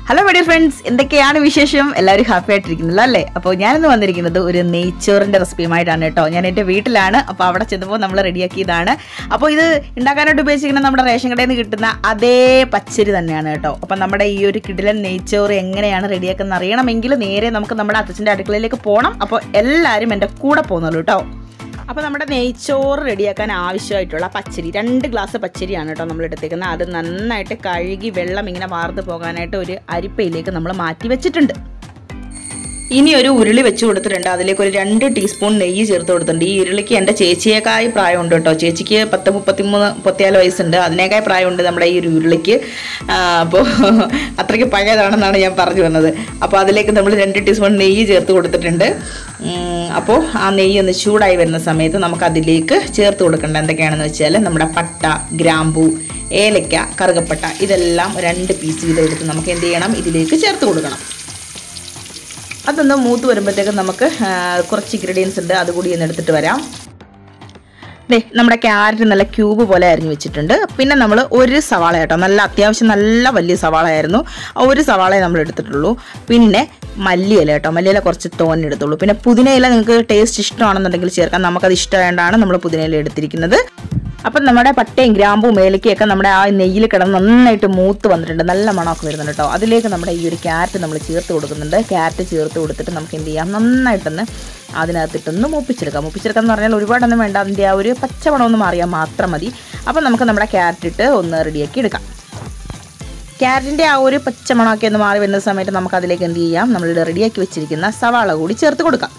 hello my dear friends എന്തൊക്കെയാണ് വിശേഷം എല്ലാവരും ഹാപ്പി ആയിട്ടിരിക്കുന്നല്ലോ അല്ലേ അപ്പോൾ ഞാനിന്ന് വന്നിരിക്കുന്നത് ഒരു നെയ്ച്ചോറിൻ്റെ റെസിപ്പിയുമായിട്ടാണ് കേട്ടോ ഞാൻ എൻ്റെ വീട്ടിലാണ് അപ്പോൾ അവിടെ ചെന്നപ്പോൾ നമ്മൾ റെഡിയാക്കിയതാണ് അപ്പോൾ ഇത് ഉണ്ടാക്കാനായിട്ട് ഉപയോഗിച്ചിരിക്കുന്ന നമ്മുടെ റേഷൻ കടയിൽ നിന്ന് കിട്ടുന്ന അതേ പച്ചരി തന്നെയാണ് കേട്ടോ അപ്പോൾ നമ്മുടെ ഈ ഒരു കിടിലൻ നെയ്ച്ചോറ് എങ്ങനെയാണ് റെഡിയാക്കുന്നത് അറിയണമെങ്കിൽ നേരെ നമുക്ക് നമ്മുടെ അച്ഛൻ്റെ അടുക്കളയിലേക്ക് പോകണം അപ്പോൾ എല്ലാവരും എൻ്റെ കൂടെ പോകുന്നുള്ളൂ കേട്ടോ അപ്പോൾ നമ്മുടെ നെയ്ച്ചോറ് റെഡിയാക്കാൻ ആവശ്യമായിട്ടുള്ള പച്ചരി രണ്ട് ഗ്ലാസ് പച്ചരിയാണ് കേട്ടോ നമ്മൾ എടുത്തേക്കുന്നത് അത് നന്നായിട്ട് കഴുകി വെള്ളം ഇങ്ങനെ വാർന്നു പോകാനായിട്ട് ഒരു അരിപ്പയിലേക്ക് നമ്മൾ മാറ്റി വെച്ചിട്ടുണ്ട് ഇനി ഒരു ഉരുളി വെച്ച് കൊടുത്തിട്ടുണ്ട് അതിലേക്ക് ഒരു രണ്ട് ടീസ്പൂൺ നെയ്യ് ചേർത്ത് കൊടുത്തിട്ടുണ്ട് ഈ ഉരുളിക്ക് എൻ്റെ ചേച്ചിയേക്കായി പ്രായമുണ്ട് കേട്ടോ ചേച്ചിക്ക് പത്ത് മുപ്പത്തിമൂന്ന് മുപ്പത്തിനാല് വയസ്സുണ്ട് അതിനേക്കായി പ്രായമുണ്ട് നമ്മുടെ ഈ ഒരു ഉരുളിക്ക് അപ്പോൾ അത്രയ്ക്ക് പഴയതാണെന്നാണ് ഞാൻ പറഞ്ഞു വന്നത് അപ്പോൾ അതിലേക്ക് നമ്മൾ രണ്ട് ടീസ്പൂൺ നെയ്യ് ചേർത്ത് കൊടുത്തിട്ടുണ്ട് ഉം, അപ്പോൾ ആ നെയ്യ് ഒന്ന് ചൂടായി വരുന്ന സമയത്ത് നമുക്ക് അതിലേക്ക് ചേർത്ത് കൊടുക്കേണ്ട എന്തൊക്കെയാണെന്ന് വെച്ചാൽ നമ്മുടെ പട്ട ഗ്രാമ്പൂ ഏലക്ക കറുകപ്പട്ട ഇതെല്ലാം രണ്ട് പീസ് വീതം എടുത്ത് നമുക്ക് എന്ത് ചെയ്യണം ഇതിലേക്ക് ചേർത്ത് കൊടുക്കണം അതൊന്ന് മൂത്ത് വരുമ്പോഴത്തേക്കും നമുക്ക് ആ, കുറച്ച് ഇൻഗ്രീഡിയൻസ് ഉണ്ട് അതുകൂടി ഒന്ന് എടുത്തിട്ട് വരാം ദേ നമ്മുടെ ക്യാരറ്റ് നല്ല ക്യൂബ് പോലെ അരിഞ്ഞു വെച്ചിട്ടുണ്ട് പിന്നെ നമ്മൾ ഒരു സവാള കേട്ടോ നല്ല അത്യാവശ്യം നല്ല വലിയ സവാളയായിരുന്നു ആ ഒരു സവാളയെ നമ്മൾ എടുത്തിട്ടുള്ളൂ പിന്നെ മല്ലിയില കേട്ടോ മല്ലിയില കുറച്ച് തോനെ എടുത്തുള്ളൂ പിന്നെ പുതിനയില നിങ്ങൾക്ക് ടേസ്റ്റ് ഇഷ്ടമാണെന്നുണ്ടെങ്കിൽ ചേർക്കാം നമുക്കത് ഇഷ്ടമായതുകൊണ്ടാണ് നമ്മൾ പുതിനയില എടുത്തിരിക്കുന്നത് അപ്പം നമ്മുടെ പട്ടയും ഗ്രാമ്പും ഏലക്കയൊക്കെ നമ്മുടെ ആ നെയ്യിൽ കിടന്ന് നന്നായിട്ട് മൂത്ത് വന്നിട്ടുണ്ട് നല്ല മണമൊക്കെ വരുന്നുണ്ട് കേട്ടോ അതിലേക്ക് നമ്മുടെ ഈ ഒരു ക്യാരറ്റ് നമ്മൾ ചേർത്ത് കൊടുക്കുന്നുണ്ട് ക്യാരറ്റ് ചേർത്ത് കൊടുത്തിട്ട് നമുക്ക് എന്ത് ചെയ്യാം നന്നായിട്ടൊന്ന് അതിനകത്തിട്ടൊന്ന് മൂപ്പിച്ചെടുക്കാം മൂപ്പിച്ചെടുക്കാം എന്ന് പറഞ്ഞാൽ ഒരുപാടൊന്നും വേണ്ട അതിൻ്റെ ആ ഒരു പച്ചമണം ഒന്ന് മാറിയാൽ മാത്രം മതി അപ്പം നമുക്ക് നമ്മുടെ ക്യാരറ്റ് ഇട്ട് ഒന്ന് റെഡിയാക്കി എടുക്കാം ക്യാരറ്റിൻ്റെ ആ ഒരു പച്ചമണമൊക്കെ ഒന്ന് മാറി വരുന്ന സമയത്ത് നമുക്ക് അതിലേക്ക് എന്ത് ചെയ്യാം നമ്മൾ റെഡിയാക്കി വെച്ചിരിക്കുന്ന സവാള കൂടി ചേർത്ത് കൊടുക്കാം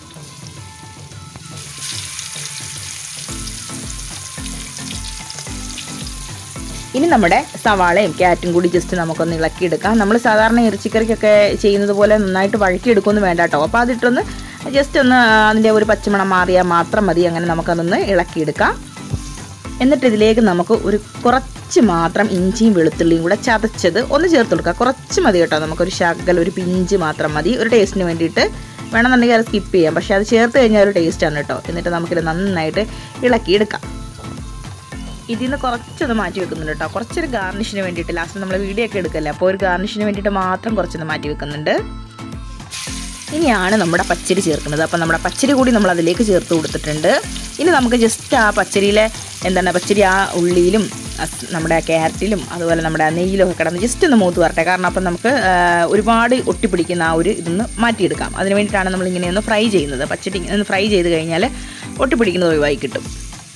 ഇനി നമ്മുടെ സവാളയും ക്യാരറ്റും കൂടി ജസ്റ്റ് നമുക്കൊന്ന് ഇളക്കിയെടുക്കാം നമ്മൾ സാധാരണ ഇറച്ചിക്കറിക്കൊക്കെ ചെയ്യുന്നത് പോലെ നന്നായിട്ട് വഴക്കിയെടുക്കുമെന്ന് വേണ്ട കേട്ടോ അപ്പോൾ അതിട്ടൊന്ന് ജസ്റ്റ് ഒന്ന് അതിൻ്റെ ഒരു പച്ചമണം മാറിയാൽ മാത്രം മതി അങ്ങനെ നമുക്കതൊന്ന് ഇളക്കിയെടുക്കാം എന്നിട്ട് ഇതിലേക്ക് നമുക്ക് ഒരു കുറച്ച് മാത്രം ഇഞ്ചിയും വെളുത്തുള്ളിയും കൂടെ ചതച്ചത് ഒന്ന് ചേർത്ത് കൊടുക്കുക കുറച്ച് മതി കേട്ടോ നമുക്കൊരു ശകൽ ഒരു പിഞ്ച് മാത്രം മതി ഒരു ടേസ്റ്റിന് വേണ്ടിയിട്ട് വേണമെന്നുണ്ടെങ്കിൽ അത് സ്കിപ്പ് ചെയ്യാം പക്ഷേ അത് ചേർത്ത് കഴിഞ്ഞാൽ ഒരു ടേസ്റ്റാണ് കേട്ടോ എന്നിട്ട് നമുക്കിത് നന്നായിട്ട് ഇളക്കിയെടുക്കാം ഇതിൽ നിന്ന് കുറച്ചൊന്ന് മാറ്റി വെക്കുന്നുണ്ട് കേട്ടോ കുറച്ചൊരു ഗാർണിഷിന് വേണ്ടിയിട്ട് ലാസ്റ്റ് നമ്മൾ വീഡിയോ ഒക്കെ എടുക്കല്ലേ അപ്പോൾ ഒരു ഗാർണിഷിന് വേണ്ടിയിട്ട് മാത്രം കുറച്ചൊന്ന് മാറ്റി വെക്കുന്നുണ്ട് ഇനിയാണ് നമ്മുടെ പച്ചരി ചേർക്കുന്നത് അപ്പോൾ നമ്മുടെ പച്ചരി കൂടി നമ്മൾ അതിലേക്ക് ചേർത്ത് കൊടുത്തിട്ടുണ്ട് ഇനി നമുക്ക് ജസ്റ്റ് ആ പച്ചരിയിലെ എന്താണ് പച്ചരി ആ ഉള്ളിയിലും അസ് നമ്മുടെ ക്യാരറ്റിലും അതുപോലെ നമ്മുടെ ആ നെയ്യിലും ഒക്കെ കിടന്ന് ജസ്റ്റ് ഒന്ന് മൂത്ത് വരട്ടെ കാരണം അപ്പം നമുക്ക് ആ, ഒരുപാട് ഒട്ടിപ്പിടിക്കുന്ന ആ ഒരു ഇതൊന്ന് മാറ്റിയെടുക്കാം അതിന് വേണ്ടിയിട്ടാണ് നമ്മൾ ഇങ്ങനെ ഒന്ന് ഫ്രൈ ചെയ്യുന്നത് പച്ചരി ഒന്ന് ഫ്രൈ ചെയ്ത് കഴിഞ്ഞാൽ ഒട്ടിപ്പിടിക്കുന്നത് ഒഴിവായി കിട്ടും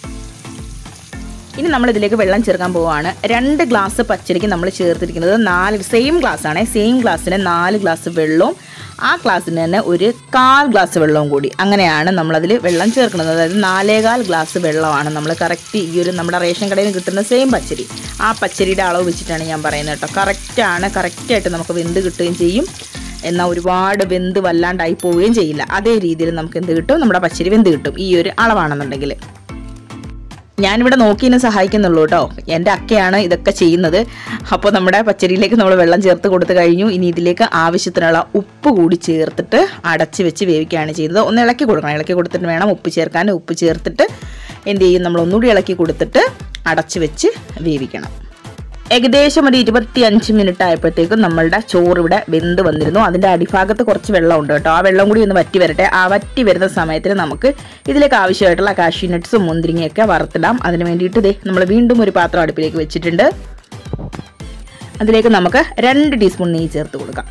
ഇനി നമ്മൾ ഇതിലേക്ക് വെള്ളം ചേർക്കാൻ പോവുകയാണ് രണ്ട് ഗ്ലാസ് പച്ചരിക്ക് നമ്മൾ ചേർത്തിരിക്കുന്നത് നാല് സെയിം ഗ്ലാസ് ആണ് സെയിം ഗ്ലാസ്സിന് നാല് ഗ്ലാസ് വെള്ളവും ആ ഗ്ലാസ്സിന് തന്നെ ഒരു കാൽ ഗ്ലാസ് വെള്ളവും കൂടി അങ്ങനെയാണ് നമ്മളതിൽ വെള്ളം ചേർക്കുന്നത് അതായത് നാലേകാൽ ഗ്ലാസ് വെള്ളമാണ് നമ്മൾ കറക്റ്റ് ഈ ഒരു നമ്മുടെ റേഷൻ കടയിൽ നിന്ന് കിട്ടുന്ന സെയിം പച്ചരി ആ പച്ചരിയുടെ അളവ് വെച്ചിട്ടാണ് ഞാൻ പറയുന്നത് കേട്ടോ കറക്റ്റാണ് കറക്റ്റായിട്ട് നമുക്ക് വെന്ത് കിട്ടുകയും ചെയ്യും എന്നാൽ ഒരുപാട് വെന്ത് വല്ലാണ്ടായി പോവുകയും ചെയ്യില്ല അതേ രീതിയിൽ നമുക്ക് എന്ത് കിട്ടും നമ്മുടെ പച്ചരി വെന്ത് കിട്ടും ഈ ഒരു അളവാണെന്നുണ്ടെങ്കിൽ ഞാനിവിടെ നോക്കി എന്നെ സഹായിക്കുന്നുള്ളൂ കേട്ടോ എൻ്റെ അക്കയാണ് ഇതൊക്കെ ചെയ്യുന്നത് അപ്പോൾ നമ്മുടെ പച്ചരിയിലേക്ക് നമ്മൾ വെള്ളം ചേർത്ത് കൊടുത്തു കഴിഞ്ഞു ഇനി ഇതിലേക്ക് ആവശ്യത്തിനുള്ള ഉപ്പ് കൂടി ചേർത്തിട്ട് അടച്ച് വെച്ച് വേവിക്കുകയാണ് ചെയ്യുന്നത് ഒന്ന് ഇളക്കി കൊടുക്കണം ഇളക്കി കൊടുത്തിട്ട് വേണം ഉപ്പ് ചേർക്കാൻ ഉപ്പ് ചേർത്തിട്ട് എന്ത് ചെയ്യും നമ്മൾ ഒന്നുകൂടി ഇളക്കി കൊടുത്തിട്ട് അടച്ച് വെച്ച് വേവിക്കണം ഏകദേശം ഒരു ഇരുപത്തി അഞ്ച് മിനിറ്റ് ആയപ്പോഴത്തേക്കും നമ്മളുടെ ചോറ് ഇവിടെ വെന്ത് വന്നിരുന്നു അതിൻ്റെ അടിഭാഗത്ത് കുറച്ച് വെള്ളമുണ്ട് കേട്ടോ ആ വെള്ളം കൂടി ഒന്ന് വറ്റി വരട്ടെ ആ വറ്റി വരുന്ന സമയത്തിന് നമുക്ക് ഇതിലേക്ക് ആവശ്യമായിട്ടുള്ള കാഷ്യൂ നട്ട്സും മുന്തിരിങ്ങയൊക്കെ വറുത്തിടാം അതിന് വേണ്ടിയിട്ട് ഇതേ നമ്മൾ വീണ്ടും ഒരു പാത്രം അടുപ്പിലേക്ക് വെച്ചിട്ടുണ്ട് അതിലേക്ക് നമുക്ക് രണ്ട് ടീസ്പൂൺ നെയ്യ് ചേർത്ത് കൊടുക്കാം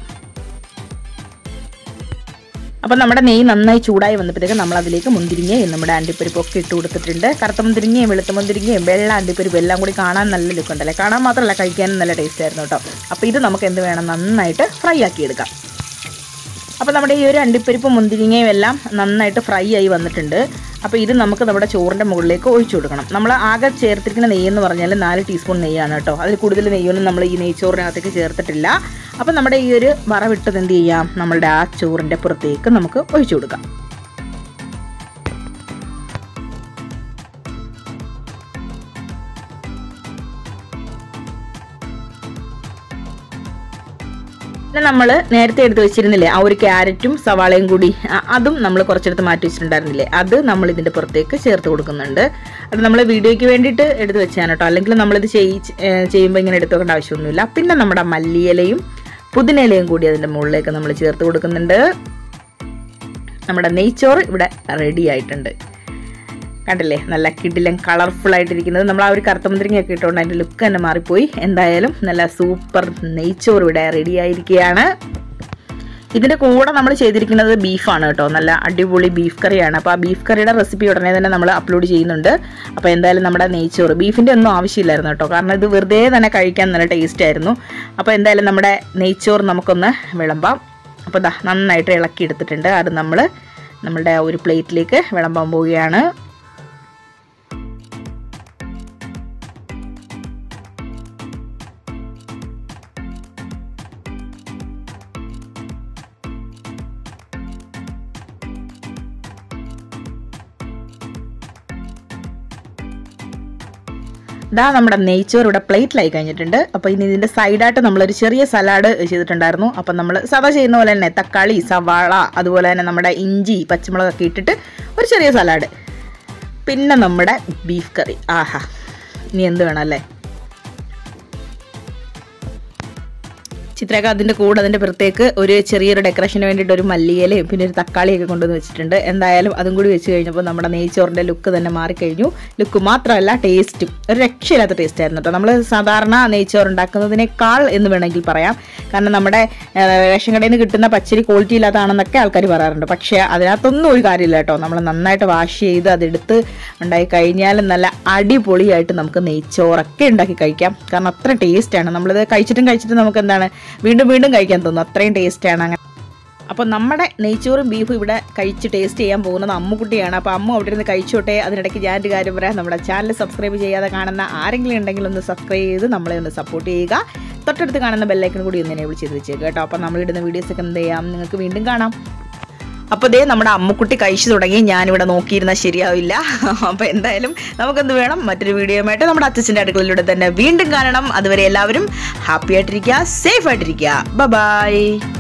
അപ്പം നമ്മുടെ നെയ്യ് നന്നായി ചൂടായി വന്നപ്പോഴത്തേക്കും നമ്മൾ അതിലേക്ക് മുന്തിരിങ്ങയും നമ്മുടെ അണ്ടിപ്പരിപ്പും ഒക്കെ ഇട്ട് കൊടുത്തിട്ടുണ്ട് കറുത്ത മുന്തിരിങ്ങയും വെളുത്ത മുന്തിരിങ്ങയും വെള്ള അണ്ടിപ്പരിപ്പും എല്ലാം കൂടി കാണാൻ നല്ല ലുക്ക് ഉണ്ടല്ലേ കാണാൻ മാത്രമല്ല കഴിക്കാനും നല്ല ടേസ്റ്റ് ആയിരുന്നു കേട്ടോ അപ്പോൾ ഇത് നമുക്ക് എന്ത് വേണം നന്നായിട്ട് ഫ്രൈ ആക്കി എടുക്കാം അപ്പോൾ നമ്മുടെ ഈ ഒരു അണ്ടിപ്പരിപ്പും മുന്തിരിങ്ങയും എല്ലാം നന്നായിട്ട് ഫ്രൈ ആയി വന്നിട്ടുണ്ട് അപ്പോൾ ഇത് നമുക്ക് നമ്മുടെ ചോറിൻ്റെ മുകളിലേക്ക് ഒഴിച്ചു കൊടുക്കണം നമ്മൾ ആകെ ചേർത്തിരിക്കുന്ന നെയ്യ് എന്ന് പറഞ്ഞാൽ നാല് ടീസ്പൂൺ നെയ്യാണ് കേട്ടോ അതിൽ കൂടുതൽ നെയ്യൊന്നും നമ്മൾ ഈ നെയ്ച്ചോറിനകത്തേക്ക് ചേർത്തിട്ടില്ല അപ്പോൾ നമ്മുടെ ഈ ഒരു വറവിട്ടത് എന്ത് ചെയ്യാം നമ്മളുടെ ആ ചോറിൻ്റെ പുറത്തേക്ക് നമുക്ക് ഒഴിച്ചു കൊടുക്കാം പിന്നെ നമ്മൾ നേരത്തെ എടുത്ത് വെച്ചിരുന്നില്ലേ ആ ഒരു ക്യാരറ്റും സവാളയും കൂടി അ- അതും നമ്മൾ കുറച്ചെടുത്ത് മാറ്റി വെച്ചിട്ടുണ്ടായിരുന്നില്ലേ അത് നമ്മൾ ഇതിൻ്റെ പുറത്തേക്ക് ചേർത്ത് കൊടുക്കുന്നുണ്ട് അത് നമ്മൾ വീഡിയോയ്ക്ക് വേണ്ടിയിട്ട് എടുത്ത് വെച്ചാണ് കേട്ടോ അല്ലെങ്കിൽ നമ്മളിത് ചെയ് ചെയ്യുമ്പോൾ ഇങ്ങനെ എടുത്ത് വെക്കേണ്ട ആവശ്യമൊന്നുമില്ല പിന്നെ നമ്മുടെ മല്ലിയിലയും പുതിനയിലയും കൂടി അതിൻ്റെ മുകളിലേക്ക് നമ്മൾ ചേർത്ത് കൊടുക്കുന്നുണ്ട് നമ്മുടെ നെയ്ച്ചോറ് ഇവിടെ റെഡി ആയിട്ടുണ്ട് കണ്ടില്ലേ നല്ല കിടിലൻ കളർഫുൾ ആയിട്ടിരിക്കുന്നത് നമ്മൾ ആ ഒരു കറുത്തമന്ത്രിങ്ങയൊക്കെ ഇട്ടുകൊണ്ട് അതിൻ്റെ ലുക്ക് തന്നെ മാറിപ്പോയി എന്തായാലും നല്ല സൂപ്പർ നെയ്ച്ചോറ് ഇവിടെ റെഡി ആയിരിക്കുകയാണ് ഇതിൻ്റെ കൂടെ നമ്മൾ ചെയ്തിരിക്കുന്നത് ബീഫാണ് കേട്ടോ നല്ല അടിപൊളി ബീഫ് കറിയാണ് അപ്പോൾ ആ ബീഫ് കറിയുടെ റെസിപ്പി ഉടനെ തന്നെ നമ്മൾ അപ്ലോഡ് ചെയ്യുന്നുണ്ട് അപ്പോൾ എന്തായാലും നമ്മുടെ നെയ്ച്ചോറ് ബീഫിൻ്റെ ഒന്നും ആവശ്യമില്ലായിരുന്നു കേട്ടോ കാരണം ഇത് വെറുതെ തന്നെ കഴിക്കാൻ നല്ല ടേസ്റ്റ് ആയിരുന്നു അപ്പോൾ എന്തായാലും നമ്മുടെ നെയ്ച്ചോറ് നമുക്കൊന്ന് വിളമ്പാം അപ്പോൾ ദാ നന്നായിട്ട് ഇളക്കി എടുത്തിട്ടുണ്ട് അത് നമ്മൾ നമ്മളുടെ ആ ഒരു പ്ലേറ്റിലേക്ക് വിളമ്പാൻ പോവുകയാണ് ഇതാ നമ്മുടെ നെയ്ച്ചോറ് ഇവിടെ പ്ലേറ്റിലായി കഴിഞ്ഞിട്ടുണ്ട് അപ്പോൾ ഇനി ഇതിൻ്റെ സൈഡായിട്ട് നമ്മളൊരു ചെറിയ സലാഡ് ചെയ്തിട്ടുണ്ടായിരുന്നു അപ്പം നമ്മൾ സാധാ ചെയ്യുന്ന പോലെ തന്നെ തക്കാളി സവാള അതുപോലെ തന്നെ നമ്മുടെ ഇഞ്ചി പച്ചമുളകൊക്കെ ഇട്ടിട്ട് ഒരു ചെറിയ സലാഡ് പിന്നെ നമ്മുടെ ബീഫ് കറി ആഹാ ഇനി എന്ത് വേണം അല്ലേ ചിത്രയൊക്കെ അതിൻ്റെ കൂടെ അതിൻ്റെ പുറത്തേക്ക് ഒരു ചെറിയൊരു ഡെക്കറേഷന് വേണ്ടിയിട്ട് ഒരു മല്ലിയിലയും പിന്നെ ഒരു തക്കാളിയൊക്കെ കൊണ്ടുവന്ന് വെച്ചിട്ടുണ്ട് എന്തായാലും അതും കൂടി വെച്ച് കഴിഞ്ഞപ്പോൾ നമ്മുടെ നെയ്ച്ചോറിൻ്റെ ലുക്ക് തന്നെ മാറിക്കഴിഞ്ഞു ലുക്ക് മാത്രമല്ല ടേസ്റ്റും ഒരു രക്ഷയില്ലാത്ത ടേസ്റ്റ് ആയിരുന്നു കേട്ടോ നമ്മൾ സാധാരണ നെയ്ച്ചോറ് ഉണ്ടാക്കുന്നതിനേക്കാൾ എന്ന് വേണമെങ്കിൽ പറയാം കാരണം നമ്മുടെ ആ, റേഷൻ കടയിൽ നിന്ന് കിട്ടുന്ന പച്ചരി ക്വാളിറ്റി ഇല്ലാത്തതാണെന്നൊക്കെ ആൾക്കാർ പറയാറുണ്ട് പക്ഷേ അതിനകത്തൊന്നും ഒരു കാര്യമില്ല കേട്ടോ നമ്മൾ നന്നായിട്ട് വാഷ് ചെയ്ത് അതെടുത്ത് ഉണ്ടായി കഴിഞ്ഞാൽ നല്ല അടിപൊളിയായിട്ട് നമുക്ക് നെയ്ച്ചോറൊക്കെ ഉണ്ടാക്കി കഴിക്കാം കാരണം അത്ര ടേസ്റ്റാണ് നമ്മളിത് കഴിച്ചിട്ടും കഴിച്ചിട്ടും നമുക്ക് എന്താണ് വീണ്ടും വീണ്ടും കഴിക്കാൻ തോന്നും അത്രയും ടേസ്റ്റാണ് അങ്ങനെ അപ്പോൾ നമ്മുടെ നെയ്ച്ചോറും ബീഫും ഇവിടെ കഴിച്ച് ടേസ്റ്റ് ചെയ്യാൻ പോകുന്നത് അമ്മുക്കുട്ടിയാണ് അപ്പോൾ അമ്മ അവിടെ ഇരുന്ന് കഴിച്ചോട്ടെ അതിനിടയ്ക്ക് ഞാനൊരു കാര്യം പറയാം നമ്മുടെ ചാനൽ സബ്സ്ക്രൈബ് ചെയ്യാതെ കാണുന്ന ആരെങ്കിലും ഉണ്ടെങ്കിൽ ഒന്ന് സബ്സ്ക്രൈബ് ചെയ്ത് നമ്മളെ ഒന്ന് സപ്പോർട്ട് ചെയ്യുക തൊട്ടടുത്ത് കാണുന്ന ബെല്ലൈക്കൺ കൂടി ഒന്ന് എനേബിൾ ചെയ്ത് വെച്ചേക്കുക കേട്ടോ അപ്പോൾ നമ്മളിടുന്ന വീഡിയോസൊക്കെ എന്ത് ചെയ്യാം നിങ്ങൾക്ക് വീണ്ടും കാണാം അപ്പോൾ ദേ നമ്മുടെ അമ്മുക്കുട്ടി കഴിച്ചു തുടങ്ങി ഞാനിവിടെ നോക്കിയിരുന്നാൽ ശരിയാവില്ല അപ്പോൾ എന്തായാലും നമുക്കെന്ത് വേണം മറ്റൊരു വീഡിയോയുമായിട്ട് നമ്മുടെ അച്ഛൻ്റെ അടുക്കളയിലൂടെ തന്നെ വീണ്ടും കാണണം അതുവരെ എല്ലാവരും ഹാപ്പി ആയിട്ടിരിക്കുക സേഫ് ആയിട്ടിരിക്കുക ബൈ